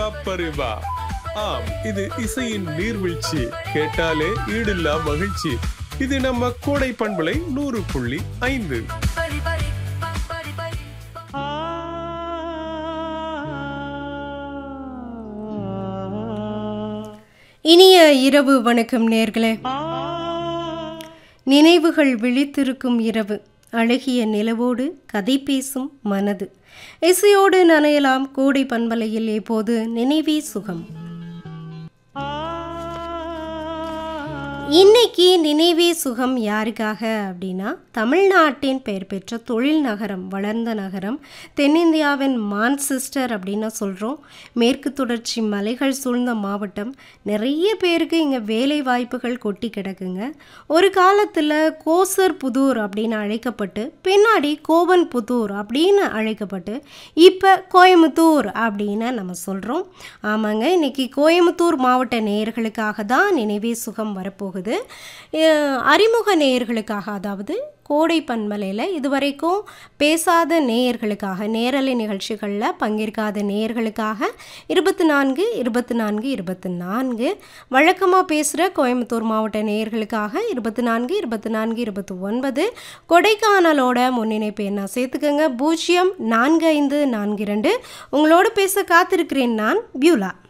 பரிவா ஆம் இது இசையின் நீர்வீழ்ச்சி கேட்டாலே ஈடில்லா மகிழ்ச்சி இது நம்ம கோடை பண்பலை நூறு புள்ளி ஐந்து பரி பரி பரி பரி இனிய இரவு வணக்கம் நேர்களே நினைவுகள் விழித்திருக்கும் இரவு அழகிய நிலவோடு கதை பேசும் மனது இசையோடு நனையலாம் கோடை பண்பலையில் இப்போது நினைவே சுகம் இன்னைக்கு நினைவே சுகம் யாருக்காக அப்படின்னா தமிழ்நாட்டின் பெயர் பெற்ற தொழில் நகரம் வளர்ந்த நகரம் தென்னிந்தியாவின் மான்செஸ்டர் அப்படின்னு சொல்கிறோம் மேற்கு தொடர்ச்சி மலைகள் சூழ்ந்த மாவட்டம் நிறைய பேருக்கு இங்கே வேலை வாய்ப்புகள் கொட்டி கிடக்குங்க ஒரு காலத்தில் கோசர் புதூர் அப்படின்னு அழைக்கப்பட்டு பின்னாடி கோவன் புதூர் அப்படின்னு அழைக்கப்பட்டு இப்போ கோயம்புத்தூர் அப்படின்னு நம்ம சொல்கிறோம் ஆமாங்க இன்னைக்கு கோயம்புத்தூர் மாவட்ட நேயர்களுக்காக தான் நினைவே சுகம் வரப்போகுது அஹ் அறிமுக நேயர்களுக்காக அதாவது கோடை பன்மலையில் இதுவரைக்கும் பேசாத நேயர்களுக்காக நேரலை நிகழ்ச்சிகளில் பங்கேற்காத நேயர்களுக்காக இருபத்தி நான்கு இருபத்தி நான்கு இருபத்தி நான்கு வழக்கமாக பேசுகிற கோயம்புத்தூர் மாவட்ட நேயர்களுக்காக இருபத்தி நான்கு இருபத்தி நான்கு இருபத்தி ஒன்பது கொடைக்கானலோட முன்னிணைப்பு என்ன சேர்த்துக்கங்க பூஜ்ஜியம் நான்கு ஐந்து நான்கு இரண்டு உங்களோடு பேச காத்திருக்கிறேன் நான் பியூலா